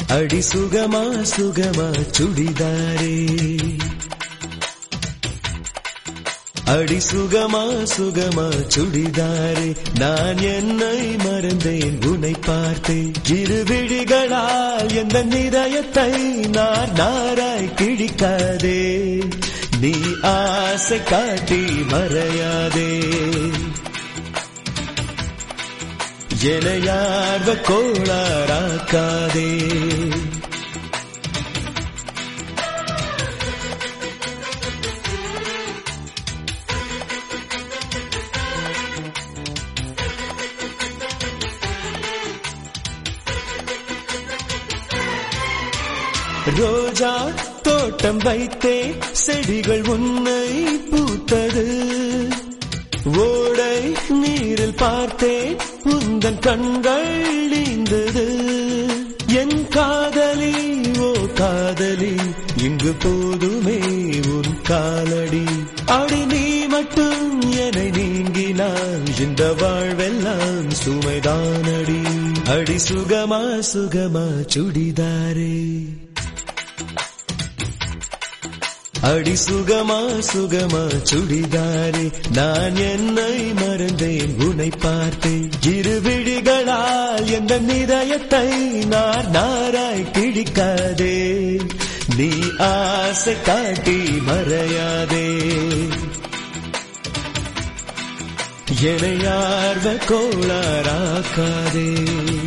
அடி சுகமா சுகமா சுடிதாரே அடி சுகமா சுகமா சுடிதாரே நான் என்னை மறந்தேன் உன்னை பார்த்தேன் இருவிழிகளால் எந்த நிதயத்தை நார் நாராய் கிழிக்காதே நீ ஆசை காட்டி மறையாதே எனையார்வ கோளாராக்காதே ரோஜா தோட்டம் வைத்தேன் செடிகள் உன்னை பூத்தது ஓடை நீரில் பார்த்தேன் உந்தன் கண்கள் நீந்தது என் காதலி ஓ காதலி இங்கு போதுமே உன் காலடி அடி நீ மட்டும் என்னை நீங்கினால் இந்த வாழ்வெல்லாம் சுமைதானடி அடி சுகமா சுகமா சுடிதாரே அடி சுகமா சுகமா சுடிதாரே நான் என்னை மறந்தேன் உன்னை பார்த்தேன் இருவிழிகளால் எந்த நிதயத்தை நார் நாராய் கிழிக்காதே நீ ஆசை காட்டி மறையாதே எனையார்வ கோளாராக்காதே